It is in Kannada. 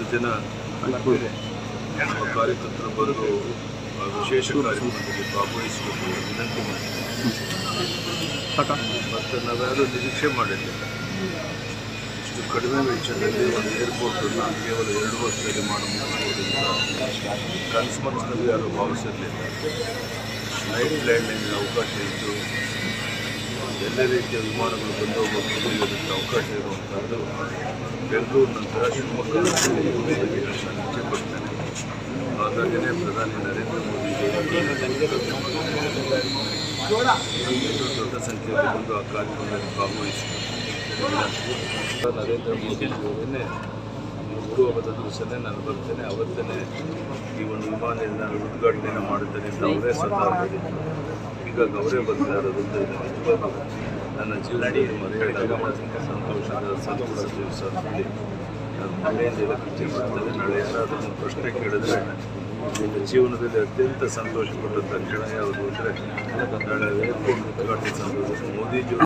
ಜನ ನಮ್ಮ ಕಾರ್ಯಕರ್ತರು ಬಂದು ಆ ವಿಶೇಷ ಕಾರ್ಯಕ್ರಮದಲ್ಲಿ ಭಾಗವಹಿಸಬೇಕು ಅಂತ ವಿನಂತಿ ಮಾಡಿ ಮತ್ತು ನಾವ್ಯಾರು ನಿರೀಕ್ಷೆ ಮಾಡಿರಲಿಲ್ಲ ಇಷ್ಟು ಕಡಿಮೆ ವೆಚ್ಚದಲ್ಲಿ ಒಂದು ಏರ್ಪೋರ್ಟನ್ನು ಕೇವಲ ಎರಡು ವರ್ಷದಲ್ಲಿ ಮಾಡಿ ಮುಗಿಸ್ಬೋದು ಅಂತ ಕನಸು ಮನಸ್ಸಿನಲ್ಲಿ ಯಾರು ಭಾವಿಸಿರಲಿಲ್ಲ ನೈಟ್ ಲ್ಯಾಂಡಿಂಗ್ ಅವಕಾಶ ಇತ್ತು ಎಲ್ಲ ರೀತಿಯ ವಿಮಾನಗಳು ಬಂದು ಹೋಗೋದು ಇದಕ್ಕೆ ಅವಕಾಶ ಇರುವಂಥದ್ದು ಬೆಂಗಳೂರು ನಂತರ ಶಿವಮೊಗ್ಗದಲ್ಲಿ ಇರುವುದಾಗಿ ನಾನು ಇಚ್ಛೆಪಡ್ತೇನೆ ಹಾಗಾಗಿಯೇ ಪ್ರಧಾನಿ ನರೇಂದ್ರ ಮೋದಿ ಎಲ್ಲರೂ ದೊಡ್ಡ ಸಂಖ್ಯೆಯಲ್ಲಿ ಬಂದು ಆ ಕಾರ್ಯಕ್ರಮದಲ್ಲಿ ಭಾಗವಹಿಸಿದರು ನರೇಂದ್ರ ಮೋದಿ ಅವರನ್ನೇ ಹುಟ್ಟುಹಬ್ಬದ ದಿವಸನೇ ನಾನು ಬರ್ತೇನೆ ಅವತ್ತೇ ಈ ಒಂದು ವಿಮಾನ ನಿಲ್ದಾಣ ಉದ್ಘಾಟನೆಯನ್ನು ಮಾಡುತ್ತೇನೆ ಅಂತ ಅವರೇ ಸ್ವತಃ ಹೇಳಿದ್ರು ಹೀಗಾಗಿ ಅವರೇ ಬರ್ತಾ ಇರೋದ್ರಿಂದ ಇದು ನಿಜವಾಗ್ಲೂ ನನ್ನ ಜೀವನದಲ್ಲಿ ಮರೆಯಲಾಗದ ಸಂತೋಷದ ಸಂತೋಷದ ದಿವಸ ಅಂತೇಳಿ ನಾನು ಮನೆಯಿಂದ ಹೇಳಕ್ಕೆ ಇಚ್ಛೆಪಡ್ತೇನೆ ನಾಳೆ ಯಾರಾದರೂ ಒಂದು ಪ್ರಶ್ನೆ ಕೇಳಿದ್ರೆ ನಿಮ್ಮ ಜೀವನದಲ್ಲಿ ಅತ್ಯಂತ ಸಂತೋಷಪಟ್ಟಂಥ ಕ್ಷಣ ಯಾವುದು ಅಂದರೆ ನಾಳೆ ಏರ್ಪೋರ್ಟ್ ಉದ್ಘಾಟನೆ ಸಂದರ್ಭದಲ್ಲಿ ಮೋದಿಜಿ